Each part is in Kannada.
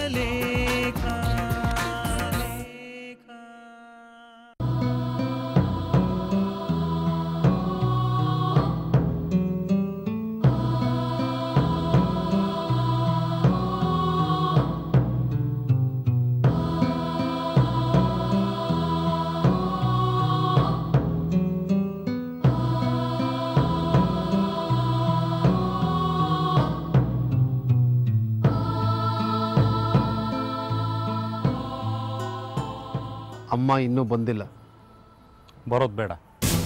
ಲೇಖ ಅಮ್ಮ ಇನ್ನೂ ಬಂದಿಲ್ಲ ಬರೋದು ಬೇಡ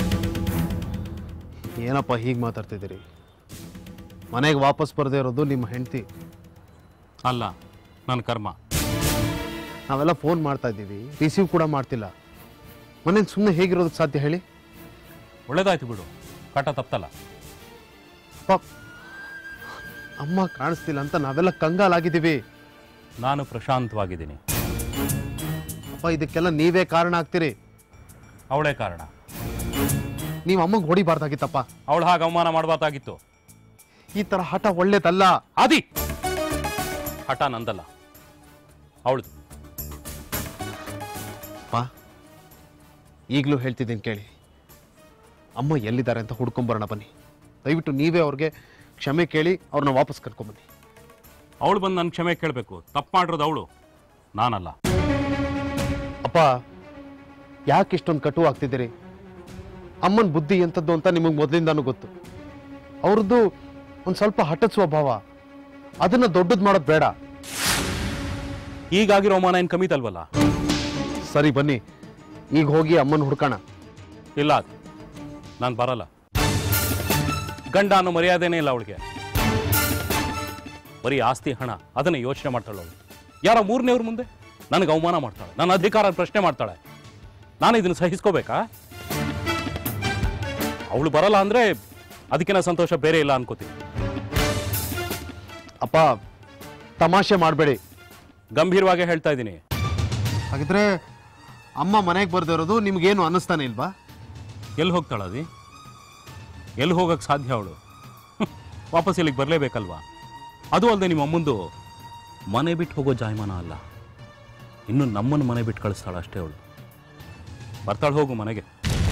ಏನಪ್ಪ ಹೀಗೆ ಮಾತಾಡ್ತಿದ್ದೀರಿ ಮನೆಗೆ ವಾಪಸ್ ಬರದೇ ಇರೋದು ನಿಮ್ಮ ಹೆಂಡತಿ ಅಲ್ಲ ನನ್ನ ಕರ್ಮ ನಾವೆಲ್ಲ ಫೋನ್ ಮಾಡ್ತಾ ಇದ್ದೀವಿ ರಿಸೀವ್ ಕೂಡ ಮಾಡ್ತಿಲ್ಲ ಮನೇಲಿ ಸುಮ್ಮನೆ ಹೇಗಿರೋದಕ್ಕೆ ಸಾಧ್ಯ ಹೇಳಿ ಒಳ್ಳೇದಾಯ್ತು ಬಿಡು ಕಾಟ ತಪ್ಪಲ್ಲ ಪಾಪ್ ಅಮ್ಮ ಕಾಣಿಸ್ತಿಲ್ಲ ಅಂತ ನಾವೆಲ್ಲ ಕಂಗಾಲಾಗಿದ್ದೀವಿ ನಾನು ಪ್ರಶಾಂತವಾಗಿದ್ದೀನಿ ಅಪ್ಪ ಇದಕ್ಕೆಲ್ಲ ನೀವೇ ಕಾರಣ ಆಗ್ತೀರಿ ಅವಳೇ ಕಾರಣ ನೀವು ಅಮ್ಮಂಗೆ ಹೊಡಿಬಾರ್ದಾಗಿತ್ತಪ್ಪ ಅವಳು ಹಾಗೆ ಅವಮಾನ ಮಾಡಬಾರ್ದಾಗಿತ್ತು ಈ ಥರ ಹಠ ಒಳ್ಳೇದಲ್ಲ ಆದಿ ಹಠ ನಂದಲ್ಲ ಅವಳದು ಅಪ್ಪ ಈಗಲೂ ಹೇಳ್ತಿದ್ದೀನಿ ಕೇಳಿ ಅಮ್ಮ ಎಲ್ಲಿದ್ದಾರೆ ಅಂತ ಹುಡ್ಕೊಂಬರೋಣ ಬನ್ನಿ ದಯವಿಟ್ಟು ನೀವೇ ಅವ್ರಿಗೆ ಕ್ಷಮೆ ಕೇಳಿ ಅವ್ರನ್ನ ವಾಪಸ್ ಕರ್ಕೊಂಬನ್ನಿ ಅವಳು ಬಂದು ನನ್ನ ಕ್ಷಮೆ ಕೇಳಬೇಕು ತಪ್ಪು ಮಾಡಿರೋದು ಅವಳು ನಾನಲ್ಲ ಅಪ್ಪ ಯಾಕೆ ಇಷ್ಟೊಂದು ಕಟು ಆಗ್ತಿದ್ದೀರಿ ಅಮ್ಮನ ಬುದ್ಧಿ ಎಂಥದ್ದು ಅಂತ ನಿಮಗೆ ಮೊದಲಿಂದಾನು ಗೊತ್ತು ಅವ್ರದ್ದು ಒಂದು ಸ್ವಲ್ಪ ಹಠದ ಸ್ವಭಾವ ಅದನ್ನ ದೊಡ್ಡದು ಮಾಡೋದು ಬೇಡ ಈಗಾಗಿರೋ ಅವಮಾನ ಏನು ಕಮ್ಮಿತಲ್ವಲ್ಲ ಸರಿ ಬನ್ನಿ ಈಗ ಹೋಗಿ ಅಮ್ಮನ ಹುಡ್ಕೋಣ ಇಲ್ಲ ಅದು ನಾನು ಬರಲ್ಲ ಗಂಡ ಅನ್ನೋ ಮರ್ಯಾದೆನೇ ಇಲ್ಲ ಅವಳಿಗೆ ಬರೀ ಆಸ್ತಿ ಹಣ ಅದನ್ನ ಯೋಚನೆ ಮಾಡ್ತಾಳೆ ಅವಳು ಯಾರೋ ಮೂರನೇವ್ರ ಮುಂದೆ ನನಗೆ ಅವಮಾನ ಮಾಡ್ತಾಳೆ ನನ್ನ ಅಧಿಕಾರ ಪ್ರಶ್ನೆ ಮಾಡ್ತಾಳೆ ನಾನು ಇದನ್ನು ಸಹಿಸ್ಕೋಬೇಕಾ ಅವಳು ಬರಲ್ಲ ಅಂದ್ರೆ ಅದಕ್ಕಿಂತ ಸಂತೋಷ ಬೇರೆ ಇಲ್ಲ ಅನ್ಕೋತೀನಿ ಅಪ್ಪ ತಮಾಷೆ ಮಾಡಬೇಡಿ ಗಂಭೀರವಾಗಿ ಹೇಳ್ತಾ ಇದ್ದೀನಿ ಹಾಗಿದ್ರೆ ಅಮ್ಮ ಮನೆಗೆ ಬರ್ದೇ ಇರೋದು ನಿಮ್ಗೇನು ಅನ್ನಿಸ್ತಾನೆ ಇಲ್ವಾ ಎಲ್ಲಿ ಹೋಗ್ತಾಳ ಅದಿ ಎಲ್ಲಿ ಹೋಗಕ್ಕೆ ಸಾಧ್ಯ ಅವಳು ವಾಪಸ್ ಇಲ್ಲಿಗೆ ಬರಲೇಬೇಕಲ್ವಾ ಅದು ಅಲ್ಲದೆ ನಿಮ್ಮ ಅಮ್ಮಂದು ಮನೆ ಬಿಟ್ಟು ಹೋಗೋ ಜಾಯಮಾನ ಅಲ್ಲ ಇನ್ನು ನಮ್ಮನ್ನು ಮನೆ ಬಿಟ್ಟು ಕಳಿಸ್ತಾಳ ಅಷ್ಟೇ ಅವಳು ಬರ್ತಾಳೆ ಹೋಗು ಮನೆಗೆ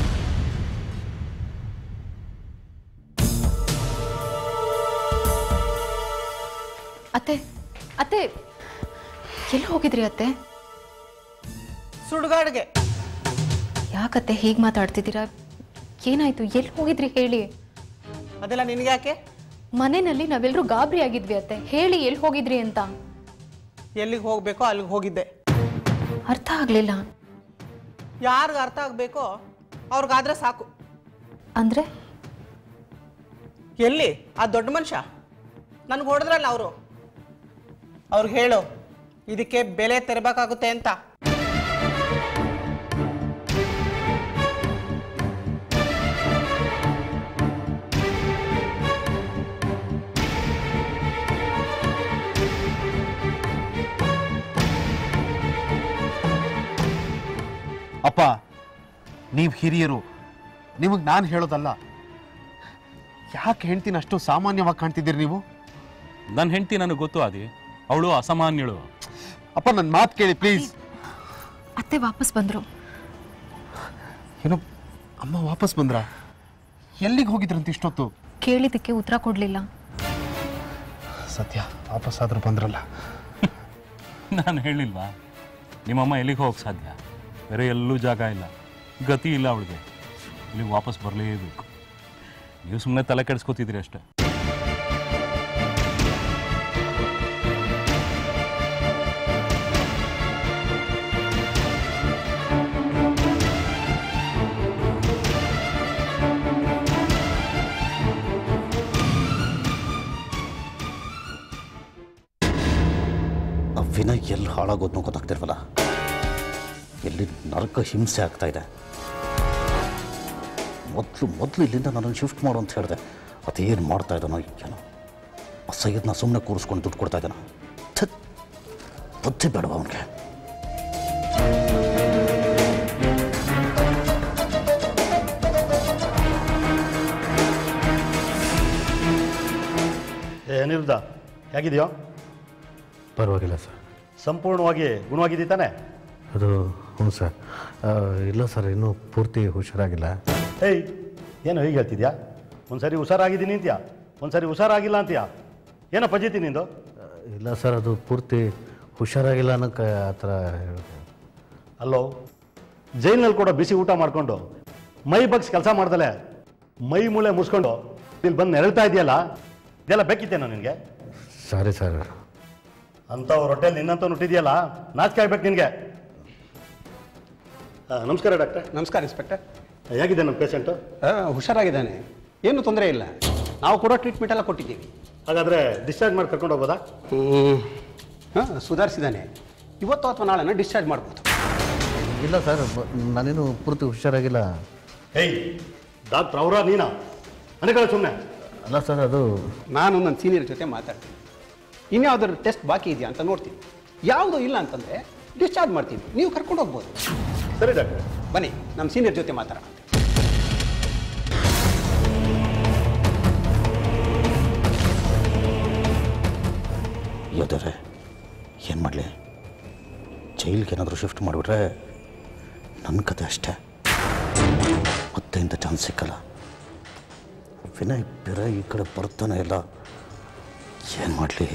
ಅತ್ತೆ ಅತ್ತೆ ಎಲ್ಲಿ ಹೋಗಿದ್ರಿ ಅತ್ತೆ ಸುಡುಗಾಡ್ಗೆ ಯಾಕತ್ತೆ ಹೀಗೆ ಮಾತಾಡ್ತಿದ್ದೀರಾ ಏನಾಯ್ತು ಎಲ್ಲಿ ಹೋಗಿದ್ರಿ ಹೇಳಿ ಅದೆಲ್ಲ ನಿನಗ್ಯಾಕೆ ಮನೆಯಲ್ಲಿ ನಾವೆಲ್ಲರೂ ಗಾಬರಿ ಆಗಿದ್ವಿ ಅತ್ತೆ ಹೇಳಿ ಎಲ್ಲಿ ಹೋಗಿದ್ರಿ ಅಂತ ಎಲ್ಲಿಗೆ ಹೋಗ್ಬೇಕೋ ಅಲ್ಲಿಗೆ ಹೋಗಿದ್ದೆ ಅರ್ಥ ಆಗ್ಲಿಲ್ಲ ಯಾರಿಗೆ ಅರ್ಥ ಆಗಬೇಕೋ ಅವ್ರಿಗಾದ್ರೆ ಸಾಕು ಅಂದ್ರೆ ಎಲ್ಲಿ ಆ ದೊಡ್ಡ ಮನುಷ್ಯ ನನಗೆ ಹೊಡೆದ್ರಲ್ಲ ಅವರು ಅವ್ರಿಗೆ ಹೇಳು ಇದಕ್ಕೆ ಬೆಲೆ ತೆರಬೇಕಾಗುತ್ತೆ ಅಂತ ಅಪ್ಪ ನೀವು ಹಿರಿಯರು ನಿಮಗೆ ನಾನು ಹೇಳೋದಲ್ಲ ಯಾಕೆ ಹೆಂಡ್ತಿನ ಅಷ್ಟು ಸಾಮಾನ್ಯವಾಗಿ ಕಾಣ್ತಿದ್ದೀರಿ ನೀವು ನನ್ನ ಹೆಂಡತಿ ನನಗೆ ಗೊತ್ತು ಆದಿ ಅವಳು ಅಸಾಮಾನ್ಯಳು ಅಪ್ಪ ನನ್ನ ಮಾತು ಕೇಳಿ ಪ್ಲೀಸ್ ಅತ್ತೆ ವಾಪಸ್ ಬಂದ್ರು ಏನೋ ಅಮ್ಮ ವಾಪಸ್ ಬಂದ್ರಾ ಎಲ್ಲಿಗೆ ಹೋಗಿದ್ರಂತ ಇಷ್ಟೊತ್ತು ಕೇಳಿದ್ದಕ್ಕೆ ಉತ್ತರ ಕೊಡ್ಲಿಲ್ಲ ಸತ್ಯ ವಾಪಸ್ ಆದ್ರೂ ಬಂದ್ರಲ್ಲ ನಾನು ಹೇಳಿಲ್ವಾ ನಿಮ್ಮಮ್ಮ ಎಲ್ಲಿಗೆ ಹೋಗಕ್ಕೆ ಸಾಧ್ಯ ಬೇರೆ ಎಲ್ಲೂ ಜಾಗ ಇಲ್ಲ ಗತಿ ಇಲ್ಲ ಅವಳಿಗೆ ಇಲ್ಲಿಗೆ ವಾಪಸ್ ಬರಲೇಬೇಕು ನೀವು ಸುಮ್ಮನೆ ತಲೆ ಕೆಡಿಸ್ಕೊತಿದ್ರಿ ಅಷ್ಟೇ ಆ ವಿನಯ್ ಎಲ್ಲಿ ಹಾಳಾಗೋದ್ನೋ ಗೊತ್ತಾಗ್ತಿರ್ವಲ್ಲ ಎಲ್ಲಿ ನರಕ ಹಿಂಸೆ ಆಗ್ತಾ ಇದೆ ಮೊದಲು ಮೊದಲು ಇಲ್ಲಿಂದ ನನ್ನನ್ನು ಶಿಫ್ಟ್ ಮಾಡು ಅಂತ ಹೇಳಿದೆ ಅದೇನು ಮಾಡ್ತಾ ಇದ್ದಾನೋ ಏನೋ ಆ ಸೈಯದ್ನ ಸುಮ್ಮನೆ ಕೂರಿಸ್ಕೊಂಡು ದುಡ್ಡು ಕೊಡ್ತಾ ಇದ್ದಾನ ಥತ್ ಬುದ್ಧಿ ಬೇಡವ ಅವನಿಗೆ ಏನಿಲ್ದ ಹೇಗಿದೆಯೋ ಪರವಾಗಿಲ್ಲ ಸರ್ ಸಂಪೂರ್ಣವಾಗಿ ಗುಣವಾಗಿದ್ದೀ ತಾನೆ ಅದು ಹ್ಞೂ ಸರ್ ಆ, ಇಲ್ಲ ಸರ್ ಇನ್ನೂ ಪೂರ್ತಿ ಹುಷಾರಾಗಿಲ್ಲ ಏಯ್ ಏನು ಹೀಗೆ ಹೇಳ್ತಿದ್ಯಾ ಒಂದು ಸರಿ ಹುಷಾರಾಗಿದ್ದೀನಿ ಅಂತೀಯಾ ಒಂದು ಸರಿ ಹುಷಾರಾಗಿಲ್ಲ ಅಂತೀಯಾ ಏನೋ ಪಜಿತಿ ನಿಂದು ಆ, ಇಲ್ಲ ಸರ್ ಅದು ಪೂರ್ತಿ ಹುಷಾರಾಗಿಲ್ಲ ಅನ್ನೋಕ್ಕೆ ಆ ಥರ ಹೇಳ್ದೆ. ಅಲ್ಲೋ ಜೈಲಿನಲ್ಲಿ ಕೂಡ ಬಿಸಿ ಊಟ ಮಾಡಿಕೊಂಡು ಮೈ ಬಗ್ಸ್ ಕೆಲಸ ಮಾಡ್ದಲೆ ಮೈ ಮೂಳೆ ಮುಸ್ಕೊಂಡು ಇಲ್ಲಿ ಬಂದು ನೆರಳ್ತಾ ಇದೆಯಲ್ಲ ಇದೆಲ್ಲ ಬೇಕಿತ್ತೇನೋ ನಿನಗೆ ಸಾರಿ ಸರ್ ಅಂಥವ್ರ ಹೊಟ್ಟೆಲಿ ನಿನ್ನಂತ ಹುಟ್ಟಿದೆಯಲ್ಲ ನಾಚಿಕೆ ಆಗ್ಬೇಕು ನಿನಗೆ ನಮಸ್ಕಾರ ಡಾಕ್ಟ್ರೆ ನಮಸ್ಕಾರ ಇನ್ಸ್ಪೆಕ್ಟರ್ ಹೇಗಿದೆ ನಮ್ಮ ಪೇಷಂಟು ಆ, ಹುಷಾರಾಗಿದ್ದಾನೆ ಏನು ತೊಂದರೆ ಇಲ್ಲ ನಾವು ಕೂಡ ಟ್ರೀಟ್ಮೆಂಟ್ ಎಲ್ಲ ಕೊಟ್ಟಿದ್ದೀವಿ ಹಾಗಾದರೆ ಡಿಸ್ಚಾರ್ಜ್ ಮಾಡಿ ಕರ್ಕೊಂಡು ಹೋಗ್ಬೋದಾ ಹಾಂ ಸುಧಾರಿಸಿದ್ದಾನೆ ಇವತ್ತು ಅಥವಾ ನಾಳೆನ ಡಿಸ್ಚಾರ್ಜ್ ಮಾಡ್ಬೋದು ಇಲ್ಲ ಸರ್ ಬ- ನಾನೇನು ಪೂರ್ತಿ ಹುಷಾರಾಗಿಲ್ಲ ಹೇಯ್ ಡಾಕ್ಟ್ರ್ ಅವರ ನೀನಾ ಮನೆಗಳ ಸುಮ್ಮನೆ ಅಲ್ಲ ಸರ್ ಅದು ನಾನು ನನ್ನ ಸೀನಿಯರ್ ಜೊತೆ ಮಾತಾಡ್ತೀನಿ ಇನ್ಯಾವ್ದಾದ್ರು ಟೆಸ್ಟ್ ಬಾಕಿ ಇದೆಯಾ ಅಂತ ನೋಡ್ತೀನಿ ಯಾವುದೂ ಇಲ್ಲ ಅಂತಂದರೆ ಡಿಸ್ಚಾರ್ಜ್ ಮಾಡ್ತೀನಿ ನೀವು ಕರ್ಕೊಂಡು ಹೋಗ್ಬೋದು ಸರಿ ಡಾಕ್ಟ್ರೆ ಬನ್ನಿ ನಮ್ಮ ಸೀನಿಯರ್ ಜೊತೆ ಮಾತಾಡೋಣ ಯೋಧರೆ ಏನು ಮಾಡಲಿ ಜೈಲಿಗೆ ಏನಾದರೂ ಶಿಫ್ಟ್ ಮಾಡಿಬಿಟ್ರೆ ನನ್ನ ಕತೆ ಅಷ್ಟೇ ಮತ್ತೆ ಇಂಥ ಚಾನ್ಸ್ ಸಿಕ್ಕಲ್ಲ ವಿನಯ್ ಬೇರೆ ಈ ಕಡೆ ಬರ್ತಾನೆ ಇಲ್ಲ ಏನು ಮಾಡಲಿ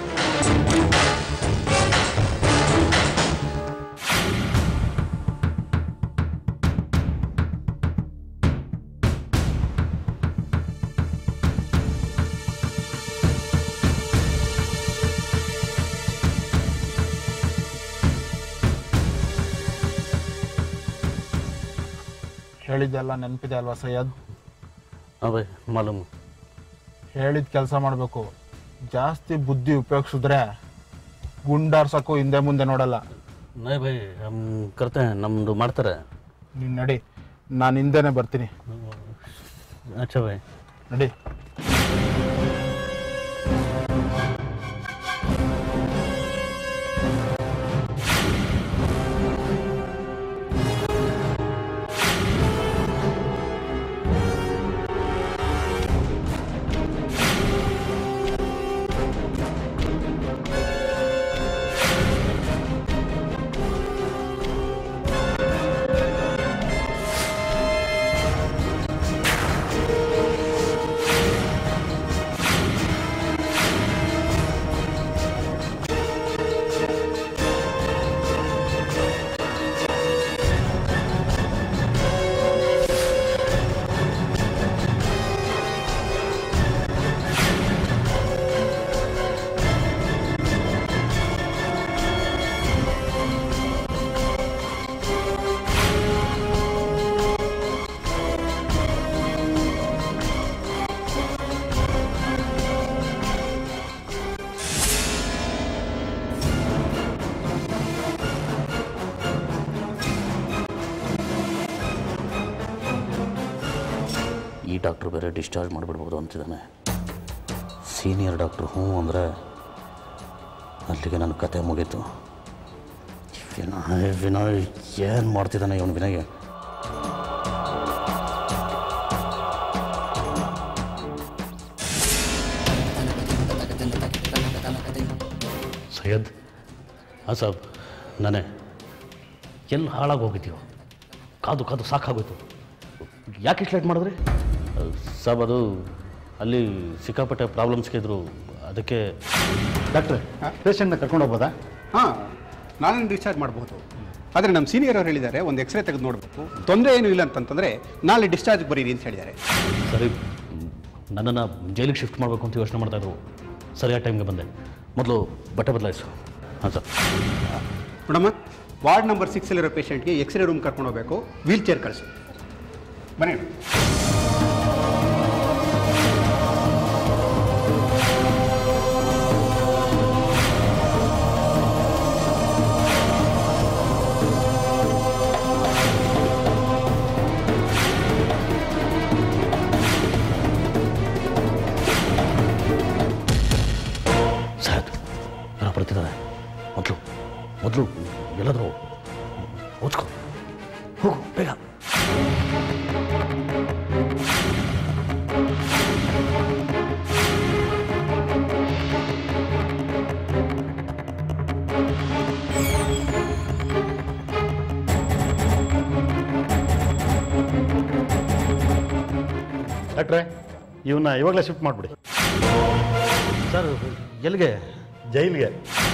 ಹೇಳಿದ್ದೆಲ್ಲ ನೆನಪಿದೆ ಅಲ್ವಾ ಸೈಯದ್ ಅವೇ ಮಾಲೂಮ್ ಹೇಳಿದ ಕೆಲಸ ಮಾಡಬೇಕು ಜಾಸ್ತಿ ಬುದ್ಧಿ ಉಪಯೋಗಿಸಿದ್ರೆ ಗುಂಡಾರ್ಸಕ್ಕೂ ಹಿಂದೆ ಮುಂದೆ ನೋಡಲ್ಲ ನೈ ಭೈ ಹಮ್ ಕರ್ತೆ ನಮ್ಮದು ಮಾಡ್ತಾರೆ ನೀನು ನಡಿ ನಾನು ಹಿಂದೆನೇ ಬರ್ತೀನಿ ಅಚ್ಚಾ ಭೈ ನಡಿ ಈ ಡಾಕ್ಟ್ರು ಬೇರೆ ಡಿಸ್ಚಾರ್ಜ್ ಮಾಡಿಬಿಡ್ಬೋದು ಅಂತಿದ್ದಾನೆ ಸೀನಿಯರ್ ಡಾಕ್ಟ್ರು ಹ್ಞೂ ಅಂದರೆ ಅಲ್ಲಿಗೆ ನನ್ನ ಕತೆ ಮುಗೀತು ವಿನಯ್ ವಿನಯ್ ಏನು ಮಾಡ್ತಿದ್ದಾನೆ ಇವನು ವಿನಯ್ ಸೈಯದ್ ಹಾಂ ಸಾಬ್ ನಾನೇ ಎಲ್ಲಿ ಹಾಳಾಗಿ ಹೋಗಿದ್ದೀವೋ ಕಾದು ಕಾದು ಸಾಕಾಗೋಯ್ತು ಯಾಕೆ ಇಷ್ಟು ಲೇಟ್ ಮಾಡಿದ್ರಿ ಸಾಬ್ ಅದು ಅಲ್ಲಿ ಸಿಕ್ಕಾಪಟ್ಟೆ ಪ್ರಾಬ್ಲಮ್ಸ್ ಇದ್ರು ಅದಕ್ಕೆ ಡಾಕ್ಟ್ರೆ ಪೇಷಂಟ್ನ ಕರ್ಕೊಂಡು ಹೋಗ್ಬೋದಾ ಹಾಂ ನಾಳೆ ಡಿಸ್ಚಾರ್ಜ್ ಮಾಡ್ಬೋದು ಆದರೆ ನಮ್ಮ ಸೀನಿಯರ್ ಅವ್ರು ಹೇಳಿದ್ದಾರೆ ಒಂದು ಎಕ್ಸ್ರೇ ತೆಗೆದು ನೋಡಬೇಕು ತೊಂದರೆ ಏನೂ ಇಲ್ಲ ಅಂತಂತಂದರೆ ನಾಳೆ ಡಿಸ್ಚಾರ್ಜ್ ಬರೀರಿ ಅಂತ ಹೇಳಿದ್ದಾರೆ ಸರಿ ನನ್ನನ್ನು ಜೈಲಿಗೆ ಶಿಫ್ಟ್ ಮಾಡಬೇಕು ಅಂತ ಯೋಚನೆ ಮಾಡ್ತಾಯಿದ್ರು ಸರಿಯಾದ ಟೈಮ್ಗೆ ಬಂದೆ ಮೊದಲು ಬಟ್ಟೆ ಬದಲಾಯಿಸು ಹಾಂ ಸರ್ ನೋಡಮ್ಮ ವಾರ್ಡ್ ನಂಬರ್ ಸಿಕ್ಸಲ್ಲಿರೋ ಪೇಷಂಟ್ಗೆ ಎಕ್ಸ್ರೇ ರೂಮ್ ಕರ್ಕೊಂಡು ಹೋಗಬೇಕು ವೀಲ್ ಚೇರ್ ಕಳಿಸು ಬನ್ನಿ ಸಾಯದ್ ಯಾರೋ ಬರ್ತಿದ್ದಾರೆ ಮೊದಲು ಮೊದಲು ಎಲ್ಲಾದರೂ ಓದ್ಕೊ ಹೋಗು ಬೇಗ ಡಾಕ್ಟ್ರೆ ಇವನ್ನ ಇವಾಗಲೇ ಶಿಫ್ಟ್ ಮಾಡಿಬಿಡಿ ಸರ್ ಎಲ್ಲಿಗೆ ಜೈಲಿಗೆ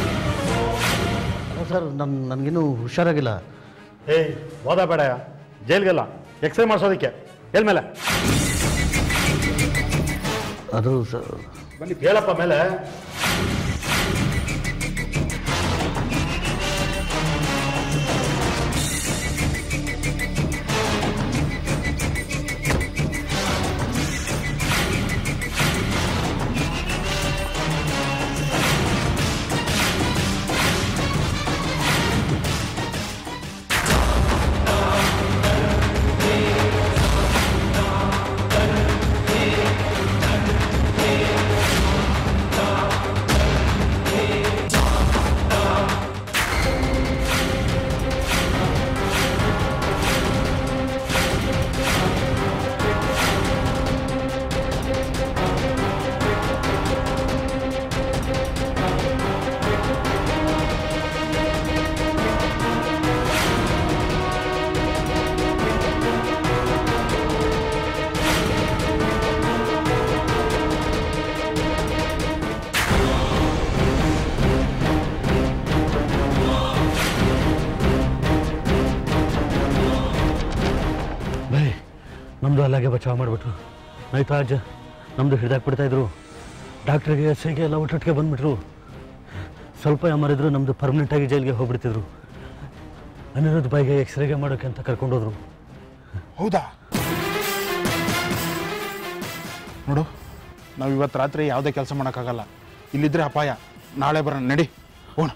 ಅಲ್ಲ ಸರ್ ನನ್ನ ನನಗಿನ್ನೂ ಹುಷಾರಾಗಿಲ್ಲ ಏಯ್ ಹೋದ ಬೇಡ ಜೈಲ್ಗೆಲ್ಲ ಎಕ್ಸ್ರೇ ಮಾಡಿಸೋದಕ್ಕೆ ಹೇಳ್ಮೇಲೆ ಅದು ಸರ್ ಹೇಳಪ್ಪ ಮೇಲೆ ಬೈ ನಮ್ಮದು ಅಲ್ಲಾಗೆ ಬಚಾವ್ ಮಾಡಿಬಿಟ್ರು ನೈತಾಜ್ ನಮ್ಮದು ಹಿಡ್ದಾಕ್ಬಿಡ್ತಾ ಇದ್ರು ಡಾಕ್ಟ್ರಿಗೆ ಎಸ್ ಐಗೆ ಎಲ್ಲ ಒಟ್ಟೊಟ್ಟಿಗೆ ಬಂದ್ಬಿಟ್ರು ಸ್ವಲ್ಪ ಯಾಮಾರಿದ್ರು ನಮ್ಮದು ಪರ್ಮನೆಂಟಾಗಿ ಜೈಲಿಗೆ ಹೋಗ್ಬಿಡ್ತಿದ್ರು ಅನಿರುದ್ಧ ಬಾಯಿಗೆ ಎಕ್ಸ್ರೇಗೆ ಮಾಡೋಕೆ ಅಂತ ಕರ್ಕೊಂಡೋದ್ರು ಹೌದಾ ನೋಡು ನಾವು ಇವತ್ತು ರಾತ್ರಿ ಯಾವುದೇ ಕೆಲಸ ಮಾಡೋಕ್ಕಾಗಲ್ಲ ಇಲ್ಲಿದ್ರೆ ಅಪಾಯ ನಾಳೆ ಬರೋಣ ನಡಿ ಹೋಣ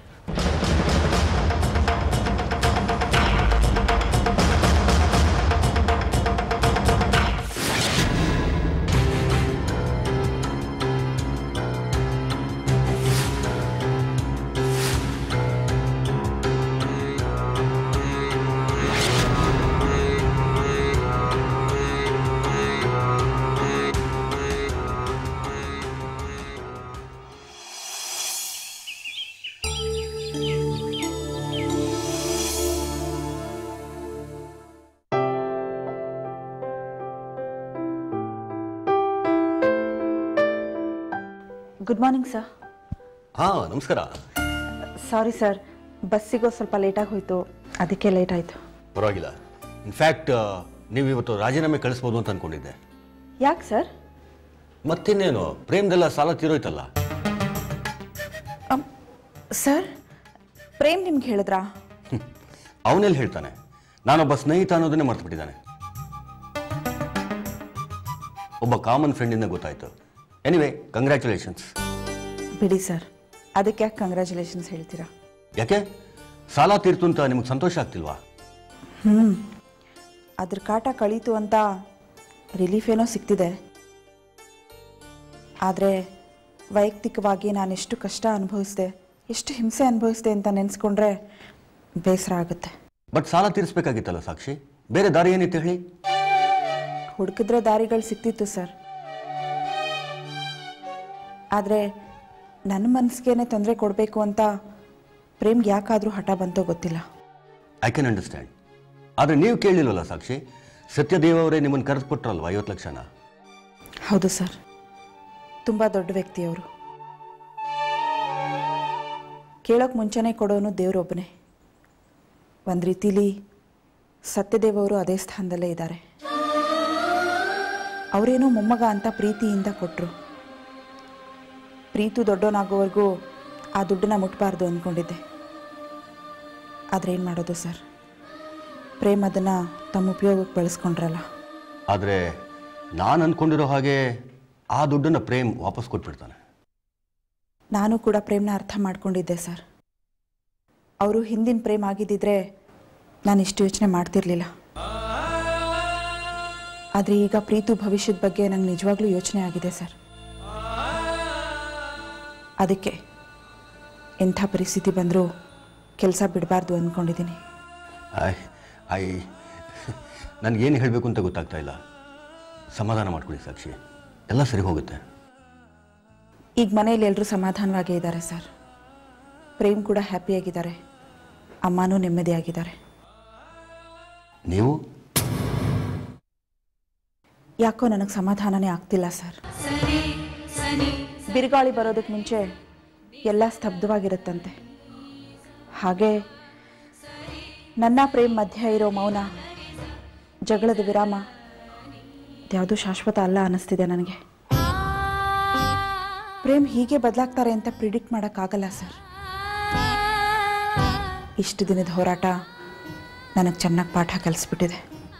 ಗುಡ್ ಮಾರ್ನಿಂಗ್ ಸರ್ ಹಾಂ ನಮಸ್ಕಾರ ಸಾರಿ ಸರ್ ಬಸ್ ಸಿಗೋ ಸ್ವಲ್ಪ ಲೇಟಾಗಿ ಹೋಯಿತು ಅದಕ್ಕೆ ಲೇಟ್ ಆಯಿತು ಪರವಾಗಿಲ್ಲ ಇನ್ಫ್ಯಾಕ್ಟ್ ನೀವು ಇವತ್ತು ರಾಜೀನಾಮೆ ಕಳಿಸ್ಬೋದು ಅಂತ ಅಂದ್ಕೊಂಡಿದ್ದೆ ಯಾಕೆ ಸರ್ ಮತ್ತಿನ್ನೇನು ಪ್ರೇಮ್ದೆಲ್ಲ ಸಾಲ ತೀರೋಯ್ತಲ್ಲ ಸರ್ ಪ್ರೇಮ್ ನಿಮ್ಗೆ ಹೇಳಿದ್ರಾ ಅವನೆಲ್ಲಿ ಹೇಳ್ತಾನೆ ನಾನೊಬ್ಬ ಸ್ನೇಹಿತ ಅನ್ನೋದನ್ನೇ ಮರ್ತುಬಿಟ್ಟಿದ್ದಾನೆ ಒಬ್ಬ ಕಾಮನ್ ಫ್ರೆಂಡಿಂದ ಗೊತ್ತಾಯ್ತು ಎನಿವೆ ಕಂಗ್ರ್ಯಾಚುಲೇಷನ್ಸ್ ಬಿಡಿ ಸರ್ ಅದಕ್ಕೆ ಯಾಕೆ ಕಂಗ್ರ್ಯಾಚುಲೇಷನ್ಸ್ ಹೇಳ್ತೀರಾ ಯಾಕೆ ಸಾಲ ತೀರ್ತು ಅಂತ ನಿಮ್ಗೆ ಸಂತೋಷ ಆಗ್ತಿಲ್ವಾ ಹ್ಞೂ ಅದ್ರ ಕಾಟ ಕಳೀತು ಅಂತ ರಿಲೀಫ್ ಏನೋ ಸಿಗ್ತಿದೆ ಆದರೆ ವೈಯಕ್ತಿಕವಾಗಿ ನಾನು ಎಷ್ಟು ಕಷ್ಟ ಅನುಭವಿಸಿದೆ ಎಷ್ಟು ಹಿಂಸೆ ಅನುಭವಿಸಿದೆ ಅಂತ ನೆನೆಸ್ಕೊಂಡ್ರೆ ಬೇಸರ ಆಗುತ್ತೆ ಬಟ್ ಸಾಲ ತೀರಿಸ್ಬೇಕಾಗಿತ್ತಲ್ಲ ಸಾಕ್ಷಿ ಬೇರೆ ದಾರಿ ಏನಿತ್ತು ಹೇಳಿ ಹುಡುಕಿದ್ರೆ ದಾರಿಗಳು ಸಿಕ್ತಿತ್ತು ಸರ್ ಆದರೆ ನನ್ನ ಮನಸ್ಸಿಗೇನೆ ತೊಂದರೆ ಕೊಡಬೇಕು ಅಂತ ಪ್ರೇಮ್ಗೆ ಯಾಕಾದರೂ ಹಠ ಬಂತೋ ಗೊತ್ತಿಲ್ಲ ಐ ಕ್ಯಾನ್ ಅಂಡರ್ಸ್ಟ್ಯಾಂಡ್ ಆದರೆ ನೀವು ಕೇಳಲಿಲ್ವಲ್ಲ ಸಾಕ್ಷಿ ಸತ್ಯದೇವ್ ಅವರೇ ನಿಮ್ಮನ್ನು ಕರೆದು ಕೊಟ್ರಲ್ವಾ ಐವತ್ತು ಲಕ್ಷನ ಹೌದು ಸರ್ ತುಂಬ ದೊಡ್ಡ ವ್ಯಕ್ತಿಯವರು ಕೇಳೋಕೆ ಮುಂಚೆನೇ ಕೊಡೋನು ದೇವರೊಬ್ಬನೇ ಒಂದು ರೀತಿಲಿ ಸತ್ಯದೇವರು ಅದೇ ಸ್ಥಾನದಲ್ಲೇ ಇದ್ದಾರೆ ಅವರೇನೋ ಮೊಮ್ಮಗ ಅಂತ ಪ್ರೀತಿಯಿಂದ ಕೊಟ್ಟರು ಪ್ರೀತು ದೊಡ್ಡವನಾಗೋವರೆಗೂ ಆ ದುಡ್ಡನ್ನ ಮುಟ್ಬಾರ್ದು ಅಂದ್ಕೊಂಡಿದ್ದೆ ಆದರೆ ಏನು ಮಾಡೋದು ಸರ್ ಪ್ರೇಮ್ ಅದನ್ನು ತಮ್ಮ ಉಪಯೋಗಕ್ಕೆ ಬಳಸ್ಕೊಂಡ್ರಲ್ಲ ಆದರೆ ನಾನು ಅಂದ್ಕೊಂಡಿರೋ ಹಾಗೆ ಆ ದುಡ್ಡನ್ನು ಪ್ರೇಮ್ ವಾಪಸ್ ಕೊಟ್ಬಿಡ್ತಾನೆ ನಾನು ಕೂಡ ಪ್ರೇಮ್ನ ಅರ್ಥ ಮಾಡ್ಕೊಂಡಿದ್ದೆ ಸರ್ ಅವರು ಹಿಂದಿನ ಪ್ರೇಮ್ ಆಗಿದ್ದಿದ್ರೆ ನಾನು ಇಷ್ಟು ಯೋಚನೆ ಮಾಡ್ತಿರ್ಲಿಲ್ಲ ಆದರೆ ಈಗ ಪ್ರೀತು ಭವಿಷ್ಯದ ಬಗ್ಗೆ ನಂಗೆ ನಿಜವಾಗ್ಲೂ ಯೋಚನೆ ಆಗಿದೆ ಸರ್ ಅದಕ್ಕೆ ಎಂಥ ಪರಿಸ್ಥಿತಿ ಬಂದರೂ ಕೆಲಸ ಬಿಡಬಾರ್ದು ಅಂದ್ಕೊಂಡಿದ್ದೀನಿ ಐ ಐ ನನಗೇನು ಹೇಳಬೇಕು ಅಂತ ಗೊತ್ತಾಗ್ತಾ ಇಲ್ಲ ಸಮಾಧಾನ ಮಾಡ್ಕೊಳ್ಳಿ ಸಾಕ್ಷಿ ಎಲ್ಲ ಸರಿ ಹೋಗುತ್ತೆ ಈಗ ಮನೇಲಿ ಎಲ್ಲರೂ ಸಮಾಧಾನವಾಗೇ ಇದ್ದಾರೆ ಸರ್ ಪ್ರೇಮ್ ಕೂಡ ಹ್ಯಾಪಿಯಾಗಿದ್ದಾರೆ ಅಮ್ಮನೂ ನೆಮ್ಮದಿಯಾಗಿದ್ದಾರೆ ನೀವು ಯಾಕೋ ನನಗೆ ಸಮಾಧಾನನೇ ಆಗ್ತಿಲ್ಲ ಸರ್ ಬಿರುಗಾಳಿ ಬರೋದಕ್ಕೆ ಮುಂಚೆ ಎಲ್ಲ ಸ್ತಬ್ಧವಾಗಿರುತ್ತಂತೆ ಹಾಗೆ ನನ್ನ ಪ್ರೇಮ್ ಮಧ್ಯ ಇರೋ ಮೌನ ಜಗಳದ ವಿರಾಮ ಯಾವುದೂ ಶಾಶ್ವತ ಅಲ್ಲ ಅನ್ನಿಸ್ತಿದೆ ನನಗೆ ಪ್ರೇಮ್ ಹೀಗೆ ಬದಲಾಗ್ತಾರೆ ಅಂತ ಪ್ರಿಡಿಕ್ಟ್ ಮಾಡೋಕ್ಕಾಗಲ್ಲ ಸರ್ ಇಷ್ಟು ದಿನದ ಹೋರಾಟ ನನಗೆ ಚೆನ್ನಾಗಿ ಪಾಠ ಕಲಿಸ್ಬಿಟ್ಟಿದೆ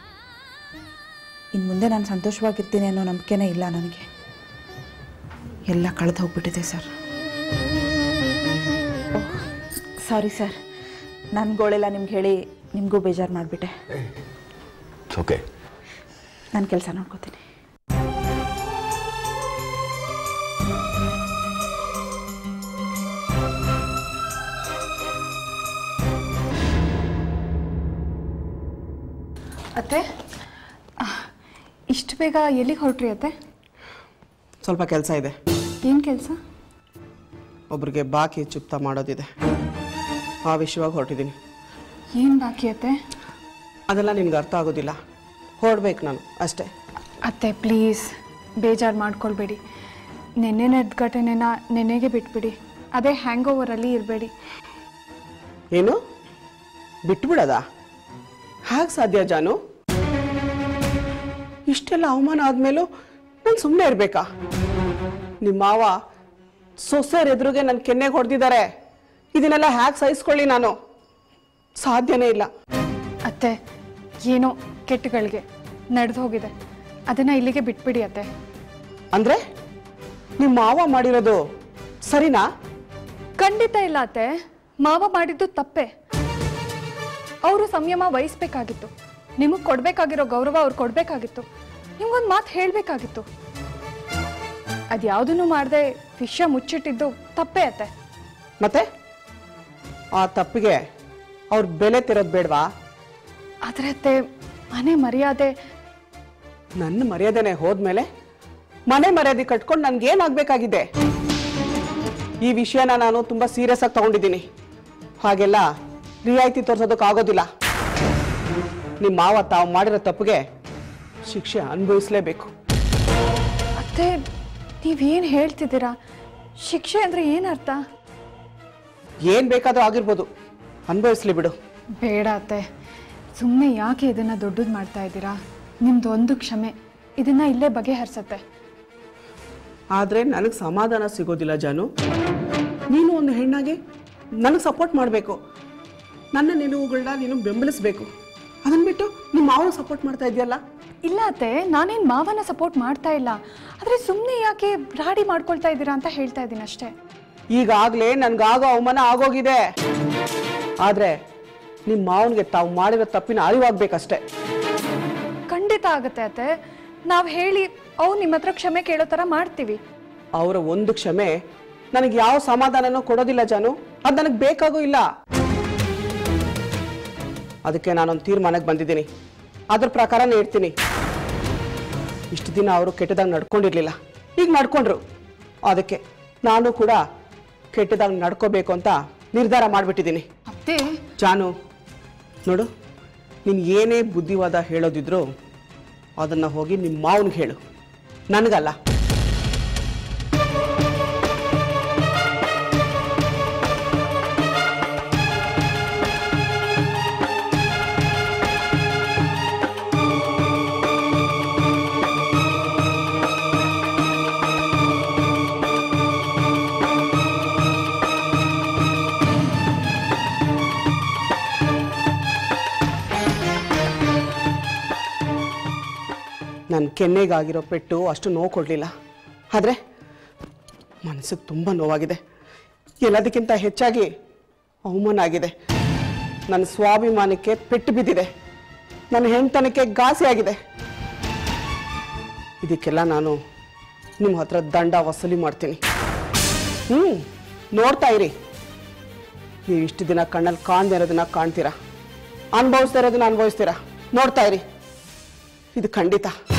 ಇನ್ನು ಮುಂದೆ ನಾನು ಸಂತೋಷವಾಗಿರ್ತೀನಿ ಅನ್ನೋ ನಂಬಿಕೆನೇ ಇಲ್ಲ ನನಗೆ ಎಲ್ಲ ಕಳೆದು ಹೋಗ್ಬಿಟ್ಟಿದೆ ಸರ್ ಸಾರಿ ಸರ್ ನನ್ನ ಗೋಳೆಲ್ಲ ನಿಮ್ಗೆ ಹೇಳಿ ನಿಮಗೂ ಬೇಜಾರು ಮಾಡಿಬಿಟ್ಟೆ ಓಕೆ ನಾನು ಕೆಲಸ ನೋಡ್ಕೋತೀನಿ ಅತ್ತೆ ಇಷ್ಟು ಬೇಗ ಎಲ್ಲಿಗೆ ಹೊರಟ್ರಿ ಅತ್ತೆ ಸ್ವಲ್ಪ ಕೆಲಸ ಇದೆ ಏನು ಕೆಲಸ ಒಬ್ರಿಗೆ ಬಾಕಿ ಚುಪ್ತ ಮಾಡೋದಿದೆ ಆ ವಿಷಯವಾಗಿ ಹೊರಟಿದ್ದೀನಿ ಏನು ಬಾಕಿ ಅತ್ತೆ ಅದೆಲ್ಲ ನಿನ್ಗೆ ಅರ್ಥ ಆಗೋದಿಲ್ಲ ಹೊರಡ್ಬೇಕು ನಾನು ಅಷ್ಟೇ ಅತ್ತೆ ಪ್ಲೀಸ್ ಬೇಜಾರು ಮಾಡ್ಕೊಳ್ಬೇಡಿ ನೆನ್ನೆ ನಡೆದ ಘಟನೆನ ನೆನೆಗೆ ಬಿಟ್ಬಿಡಿ ಅದೇ ಹ್ಯಾಂಗ್ ಓವರಲ್ಲಿ ಇರಬೇಡಿ ಏನು ಬಿಟ್ಬಿಡದ ಹೇಗೆ ಸಾಧ್ಯ ಜಾನು ಇಷ್ಟೆಲ್ಲ ಅವಮಾನ ಆದ್ಮೇಲೂ ನಾನು ಸುಮ್ಮನೆ ಇರಬೇಕಾ ನಿಮ್ಮ ಮಾವ ಸೊಸೆಯರ್ ಎದುರಿಗೆ ನನ್ನ ಕೆನ್ನೆಗೆ ಹೊಡೆದಿದ್ದಾರೆ ಇದನ್ನೆಲ್ಲ ಹ್ಯಾಕ್ ಸಹಿಸ್ಕೊಳ್ಳಿ ನಾನು ಸಾಧ್ಯನೇ ಇಲ್ಲ ಅತ್ತೆ ಏನೋ ಕೆಟ್ಟಗಳಿಗೆ ನಡೆದು ಹೋಗಿದೆ ಅದನ್ನು ಇಲ್ಲಿಗೆ ಬಿಟ್ಬಿಡಿ ಅತ್ತೆ ಅಂದ್ರೆ ನಿಮ್ಮ ಮಾವ ಮಾಡಿರೋದು ಸರಿನಾ ಖಂಡಿತ ಇಲ್ಲ ಅತ್ತೆ ಮಾವ ಮಾಡಿದ್ದು ತಪ್ಪೆ ಅವರು ಸಂಯಮ ವಹಿಸ್ಬೇಕಾಗಿತ್ತು ನಿಮಗೆ ಕೊಡಬೇಕಾಗಿರೋ ಗೌರವ ಅವ್ರು ಕೊಡಬೇಕಾಗಿತ್ತು ನಿಮ್ಗೊಂದು ಮಾತು ಹೇಳಬೇಕಾಗಿತ್ತು ಅದ್ಯಾವುದನ್ನು ಮಾಡದೆ ವಿಷಯ ಮುಚ್ಚಿಟ್ಟಿದ್ದು ತಪ್ಪೇ ಅತ್ತೆ ಮತ್ತೆ ಆ ತಪ್ಪಿಗೆ ಅವ್ರ ಬೆಲೆ ತಿರೋದು ಬೇಡವಾ ಆದರೆ ಅತ್ತೆ ಮನೆ ಮರ್ಯಾದೆ ನನ್ನ ಮರ್ಯಾದೆನೆ ಹೋದ್ಮೇಲೆ ಮನೆ ಮರ್ಯಾದೆ ಕಟ್ಕೊಂಡು ನನ್ಗೇನಾಗಬೇಕಾಗಿದೆ ಈ ವಿಷಯನ ನಾನು ತುಂಬ ಸೀರಿಯಸ್ ಆಗಿ ತಗೊಂಡಿದ್ದೀನಿ ಹಾಗೆಲ್ಲ ರಿಯಾಯಿತಿ ತೋರ್ಸೋದಕ್ಕಾಗೋದಿಲ್ಲ ನಿಮ್ಮ ಮಾವ ತಾವು ಮಾಡಿರೋ ತಪ್ಪಿಗೆ ಶಿಕ್ಷೆ ಅನುಭವಿಸ್ಲೇಬೇಕು ಅತ್ತೆ ನೀವೇನು ಹೇಳ್ತಿದ್ದೀರಾ ಶಿಕ್ಷೆ ಅಂದರೆ ಏನರ್ಥ ಏನು ಬೇಕಾದರೂ ಆಗಿರ್ಬೋದು ಅನುಭವಿಸ್ಲಿ ಬಿಡು ಬೇಡ ಅತ್ತೆ ಸುಮ್ಮನೆ ಯಾಕೆ ಇದನ್ನು ದೊಡ್ಡದು ಮಾಡ್ತಾ ಇದ್ದೀರಾ ನಿಮ್ದು ಒಂದು ಕ್ಷಮೆ ಇದನ್ನ ಇಲ್ಲೇ ಬಗೆಹರಿಸತ್ತೆ ಆದರೆ ನನಗೆ ಸಮಾಧಾನ ಸಿಗೋದಿಲ್ಲ ಜಾನು ನೀನು ಒಂದು ಹೆಣ್ಣಾಗಿ ನನಗೆ ಸಪೋರ್ಟ್ ಮಾಡಬೇಕು ನನ್ನ ನಿಲುವುಗಳನ್ನ ನೀನು ಬೆಂಬಲಿಸಬೇಕು ಅದನ್ನು ಬಿಟ್ಟು ನಿಮ್ಮ ಮಾವನ ಸಪೋರ್ಟ್ ಮಾಡ್ತಾ ಇದೆಯಲ್ಲ ಇಲ್ಲ ಅತ್ತೆ ನಾನೇನು ಮಾವನ ಸಪೋರ್ಟ್ ಮಾಡ್ತಾ ಇಲ್ಲ ಆದರೆ ಸುಮ್ಮನೆ ಯಾಕೆ ರಾಡಿ ಮಾಡ್ಕೊಳ್ತಾ ಇದ್ದೀರಾ ಅಂತ ಹೇಳ್ತಾ ಇದ್ದೀನಿ ಅಷ್ಟೇ ಈಗಾಗಲೇ ನನಗಾಗೋ ಅವಮಾನ ಆಗೋಗಿದೆ ಆದರೆ ನಿಮ್ಮ ಮಾವನಿಗೆ ತಾವು ಮಾಡಿರೋ ತಪ್ಪಿನ ಅರಿವಾಗಬೇಕಷ್ಟೇ ಖಂಡಿತ ಆಗುತ್ತೆ ಅತ್ತೆ ನಾವು ಹೇಳಿ ಅವ್ರು ನಿಮ್ಮ ಹತ್ರ ಕ್ಷಮೆ ಕೇಳೋ ಥರ ಮಾಡ್ತೀವಿ ಅವರ ಒಂದು ಕ್ಷಮೆ ನನಗೆ ಯಾವ ಸಮಾಧಾನನೂ ಕೊಡೋದಿಲ್ಲ ಜಾನು ಅದು ನನಗೆ ಬೇಕಾಗೂ ಇಲ್ಲ ಅದಕ್ಕೆ ನಾನೊಂದು ತೀರ್ಮಾನಕ್ಕೆ ಬಂದಿದ್ದೀನಿ ಅದ್ರ ಪ್ರಕಾರನೇ ಇರ್ತೀನಿ ಇಷ್ಟು ದಿನ ಅವರು ಕೆಟ್ಟದಾಗ ನಡ್ಕೊಂಡಿರ್ಲಿಲ್ಲ ಈಗ ನಡ್ಕೊಂಡ್ರು ಅದಕ್ಕೆ ನಾನು ಕೂಡ ಕೆಟ್ಟದಾಗ ನಡ್ಕೋಬೇಕು ಅಂತ ನಿರ್ಧಾರ ಮಾಡಿಬಿಟ್ಟಿದ್ದೀನಿ ಅತ್ತೆ ಜಾನು ನೋಡು ನೀನು ಏನೇ ಬುದ್ಧಿವಾದ ಹೇಳೋದಿದ್ರು ಅದನ್ನು ಹೋಗಿ ನಿಮ್ಮ ಮಾವನಿಗೆ ಹೇಳು ನನಗಲ್ಲ ನನ್ನ ಕೆನ್ನೆಗಾಗಿರೋ ಪೆಟ್ಟು ಅಷ್ಟು ನೋವು ಕೊಡಲಿಲ್ಲ ಆದರೆ ಮನಸ್ಸಿಗೆ ತುಂಬ ನೋವಾಗಿದೆ ಎಲ್ಲದಕ್ಕಿಂತ ಹೆಚ್ಚಾಗಿ ಅವಮಾನ ಆಗಿದೆ ನನ್ನ ಸ್ವಾಭಿಮಾನಕ್ಕೆ ಪೆಟ್ಟು ಬಿದ್ದಿದೆ ನನ್ನ ಹೆಣ್ತನಕ್ಕೆ ಘಾಸಿ ಆಗಿದೆ ಇದಕ್ಕೆಲ್ಲ ನಾನು ನಿಮ್ಮ ಹತ್ರ ದಂಡ ವಸೂಲಿ ಮಾಡ್ತೀನಿ ಹ್ಞೂ ನೋಡ್ತಾ ಇರಿ ನೀವು ಇಷ್ಟು ದಿನ ಕಣ್ಣಲ್ಲಿ ಕಾಣದೇ ಇರೋದನ್ನ ಕಾಣ್ತೀರಾ ಅನುಭವಿಸ್ತಾ ಇರೋದನ್ನ ಅನುಭವಿಸ್ತೀರಾ ನೋಡ್ತಾ ಇರಿ ಇದು ಖಂಡಿತ